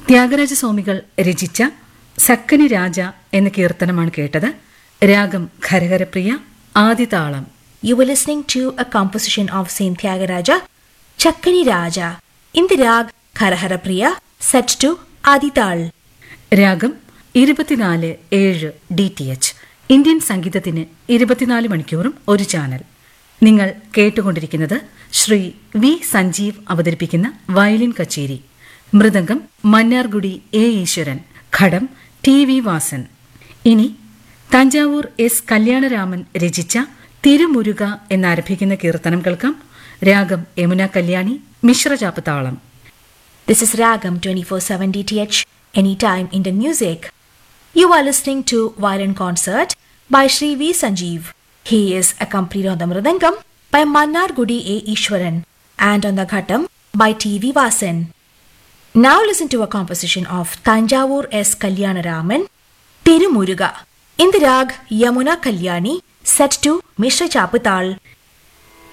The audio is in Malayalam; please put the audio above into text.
ത്യാഗരാജസ്വാമികൾ രചിച്ച സക്കനി രാജ എന്ന കീർത്തനമാണ് കേട്ടത് രാഗം Kharaharapriya ആദിതാളം You were listening to a composition of Saint Tyagaraja, Chakkani Raja, in the rag Kharahara Priya, set to Adital. രാഗം ഇരുപത്തിനാല് ഏഴ് ഡി ടി എച്ച് ഇന്ത്യൻ സംഗീതത്തിന് ഇരുപത്തിനാല് മണിക്കൂറും ഒരു ചാനൽ നിങ്ങൾ കേട്ടുകൊണ്ടിരിക്കുന്നത് ശ്രീ വി സഞ്ജീവ് അവതരിപ്പിക്കുന്ന വയലിൻ കച്ചേരി മൃദംഗം മന്നാർഗുഡി എ ഈശ്വരൻ ഘടം ടി വി വാസൻ ഇനി തഞ്ചാവൂർ എസ് കല്യാണരാമൻ രചിച്ച തിരുമുരുക എന്നാരംഭിക്കുന്ന കീർത്തനം കേൾക്കാം രാഗം യമുന കല്യാണി മിശ്രചാപ്പ് താളം This is Ragam 24/7 DTH Anytime Indian Music. You are listening to Violin Concert by Sri V. Sanjeev. He is accompanied on the Mridangam by Mannar Gudi A. Ishwaran and on the Ghatam by T. V. Vasan. Now listen to a composition of Tanjavur S. Kalyanaraman, Tirumuruga, in the rag Yamuna Kalyani, set to Mishra Chaputal